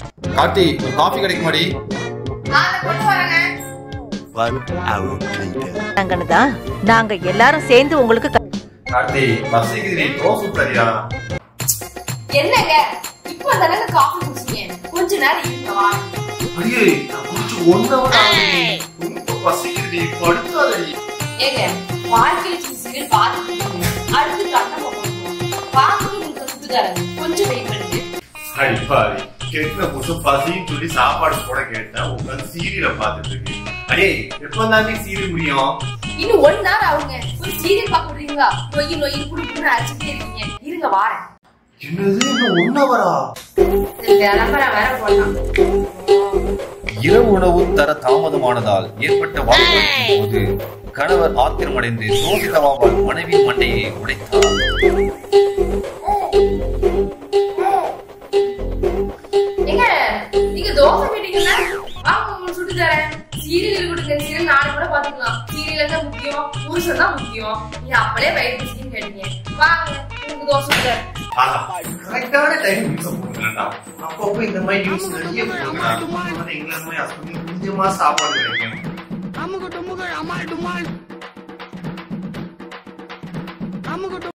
கார்த்தி ஒரு காஃபி கிடைக்குமாடி அதை கொண்டு வரேங்க One hour later. நாங்கன்னு நாங்க எல்லாரும் சேர்ந்து உங்களுக்கு க- கார்த்தி பசிக்குதுடி தோசை தரியா என்னங்க இப்போ தானே காஃபி குடிச்சீங்க கொஞ்ச நேரம் இருங்க வா அடியே நான் குடிச்சு ஒன் ஹவர் ஆகுது ரொம்ப பசிக்குதுடி படுத்தாதடி ஏங்க வாழ்க்கையில சில சீரியல் பார்த்துட்டு அடுத்து கண்ணை போகணும் பார்த்துட்டு உங்களுக்கு சுத்து தரேன் கொஞ்சம் வெயிட் பண்ணுங்க அடி பாரு கெட்டின புருஷன் பசின்னு சொல்லி சாப்பாடு போட கேட்டேன் உட்காந்து சீரியலை பார்த்துட்டு இருக்கு அடே எப்ப தாண்டி சீரியல் முடியும் இன்னும் ஒன் நேரம் ஆகுங்க ஒரு சீரியல் பார்க்க விடுறீங்களா நொய்யு நொய்யு குடு குடுன்னு அடிச்சுட்டே இருக்கீங்க இருங்க வாரேன் என்னது இன்னும் ஒன் ஹவரா விளம்பரம் வேற போடலாம் இரவு உணவு தர தாமதமானதால் ஏற்பட்ட வாக்குவாதத்தின் போது கணவர் ஆத்திரமடைந்து தோசை தவாவால் மனைவி மண்டையை உடைத்தார் ஏங்க நீங்க தோசை கேட்டீங்கல்ல வாங்க உங்களுக்கு சுட்டு தரேன் சீரியல் கொடுங்க சீரியல் நாளை கூட பாத்துக்கலாம் சீரியல் தான் முக்கியம் புருஷன் தான் முக்கியம் நீங்க அப்பளே வயிறு பிடிச்சின்னு கேட்டீங்க வாங்க உங்களுக்கு தோசை சுட்டு தரேன் கரெக்டான டைம் நியூஸ் போடுங்கடா அப்பப்போ இந்த மாதிரி நியூஸ் நிறைய போடுங்கடா எங்களை மாதிரி ஹஸ்பண்ட் கொஞ்சமா சாப்பாடு கிடைக்கும் அமுகு டுமுகு அமால் டுமால் அமுகு